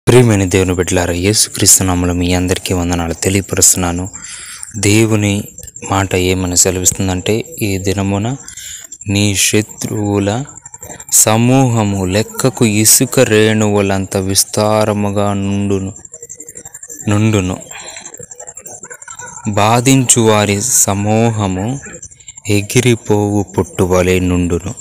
ప్రియమైన దేవుని బిడ్డలారా యేసుక్రీస్తు నామములో మీ అందరికీ వందనాలు తెలియపరుస్తున్నాను దేవుని మాట ఏమని సెలవిస్తుందంటే ఈ దినమున నీ శత్రువుల సమూహము లెక్కకు ఇసుక రేణువులంత విస్తారముగా నుండును నుండును బాధించు వారి సమూహము ఎగిరిపోవు పుట్టువలే నుండును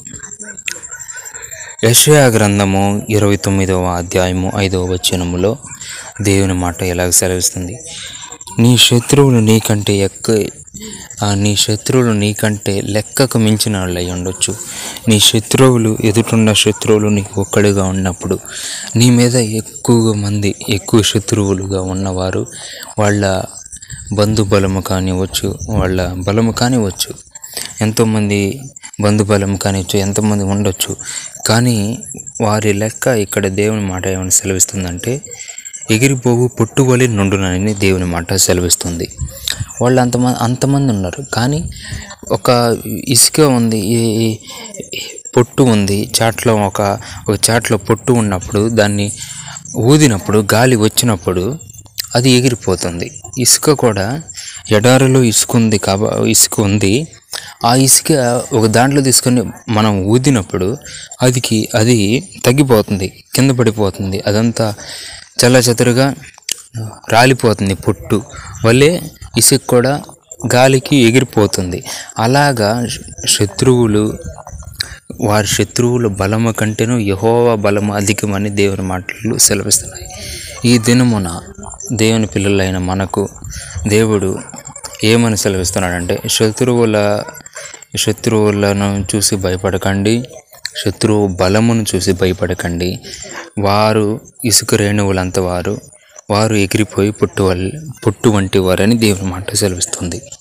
యెషయా గ్రంథము ఇరవై తొమ్మిదవ అధ్యాయము ఐదవ వచనములో దేవుని మాట ఎలాగ సెలవిస్తుంది నీ శత్రువులు నీకంటే ఎక్క ఆ, నీ శత్రువులు నీకంటే లెక్కకు మించిన వాళ్ళు అయి ఉండొచ్చు నీ శత్రువులు ఎదుటున్న శత్రువులు నీకు ఒక్కడిగా ఉన్నప్పుడు నీ మీద ఎక్కువగా మంది ఎక్కువ శత్రువులుగా ఉన్నవారు వాళ్ళ బంధు బలము కానివ్వచ్చు వాళ్ళ బలము కానివ్వచ్చు ఎంతోమంది బంధుబలం కానివచ్చు ఎంతోమంది ఉండొచ్చు కానీ వారి లెక్క ఇక్కడ దేవుని మాట ఏమని సెలవిస్తుందంటే ఎగిరిపోవు పుట్టువలి నుండునని దేవుని మాట సెలవిస్తుంది వాళ్ళు అంతమంది అంతమంది ఉన్నారు కానీ ఒక ఇసుక ఉంది ఈ ఈ పొట్టు ఉంది చాట్లో ఒక ఒక చాట్లో పొట్టు ఉన్నప్పుడు దాన్ని ఊదినప్పుడు గాలి వచ్చినప్పుడు అది ఎగిరిపోతుంది ఇసుక కూడా ఎడారిలో ఇసుక ఉంది కాబ ఇసుక ఉంది ఆ ఇసుక ఒక దాంట్లో తీసుకొని మనం ఊదినప్పుడు అదికి అది తగ్గిపోతుంది కింద పడిపోతుంది అదంతా చల్ల చెదరుగా రాలిపోతుంది పొట్టు వల్లే ఇసుక కూడా గాలికి ఎగిరిపోతుంది అలాగా శత్రువులు వారి శత్రువుల బలము కంటేను యహోవా బలము అధికమని దేవుని మాటలు సెలవిస్తున్నాయి ఈ దినమున దేవుని పిల్లలైన మనకు దేవుడు ఏమని సెలవిస్తున్నాడంటే శత్రువుల శత్రువులను చూసి భయపడకండి శత్రువు బలమును చూసి భయపడకండి వారు ఇసుక రేణువులంత వారు వారు ఎగిరిపోయి పుట్టు వల్ పుట్టు వంటి వారని దేవుని మాట సెలవిస్తుంది